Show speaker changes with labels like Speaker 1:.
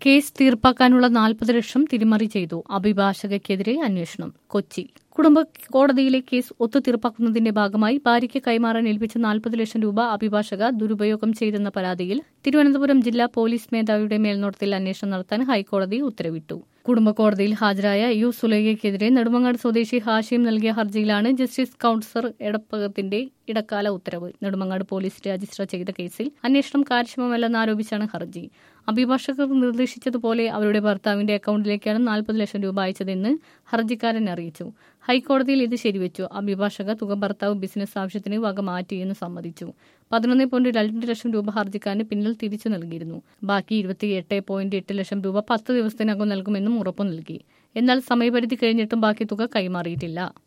Speaker 1: case തീർപ്പാക്കാനുള്ള നാൽപ്പത് ലക്ഷം തിരിമറി ചെയ്തു അഭിഭാഷകയ്ക്കെതിരെ അന്വേഷണം കൊച്ചി കുടുംബ കോടതിയിലെ കേസ് ഒത്തുതീർപ്പാക്കുന്നതിന്റെ ഭാഗമായി ഭാര്യയ്ക്ക് കൈമാറാൻ ഏൽപ്പിച്ച നാൽപ്പത് ലക്ഷം രൂപ അഭിഭാഷക ദുരുപയോഗം ചെയ്തെന്ന പരാതിയിൽ തിരുവനന്തപുരം ജില്ലാ പോലീസ് മേധാവിയുടെ മേൽനോട്ടത്തിൽ അന്വേഷണം നടത്താൻ ഹൈക്കോടതി ഉത്തരവിട്ടു കുടുംബ കോടതിയിൽ ഹാജരായ യു സുലൈഖയ്ക്കെതിരെ നെടുമങ്ങാട് സ്വദേശി ഹാഷിം നൽകിയ ഹർജിയിലാണ് ജസ്റ്റിസ് കൌൺസർ എടപ്പകത്തിന്റെ ഇടക്കാല ഉത്തരവ് നെടുമങ്ങാട് പോലീസ് രജിസ്റ്റർ ചെയ്ത കേസിൽ അന്വേഷണം കാര്യക്ഷമമല്ലെന്ന് ആരോപിച്ചാണ് ഹർജി അഭിഭാഷകർ നിർദ്ദേശിച്ചതുപോലെ അവരുടെ ഭർത്താവിന്റെ അക്കൌണ്ടിലേക്കാണ് നാൽപ്പത് ലക്ഷം രൂപ അയച്ചതെന്ന് ഹർജിക്കാരൻ അറിയിച്ചു ഹൈക്കോടതിയിൽ ഇത് ശരിവെച്ചു അഭിഭാഷക തുക ഭർത്താവ് ബിസിനസ് ആവശ്യത്തിന് വക മാറ്റിയെന്ന് സമ്മതിച്ചു പതിനൊന്ന് പോയിന്റ് രണ്ട് ലക്ഷം രൂപ ഹർജിക്കാരന് പിന്നിൽ തിരിച്ചു നൽകിയിരുന്നു ബാക്കി ഇരുപത്തിയെട്ട് പോയിന്റ് എട്ട് ലക്ഷം രൂപ പത്ത് ദിവസത്തിനകം നൽകുമെന്നും ഉറപ്പു നൽകി എന്നാൽ സമയപരിധി കഴിഞ്ഞിട്ടും ബാക്കി തുക കൈമാറിയിട്ടില്ല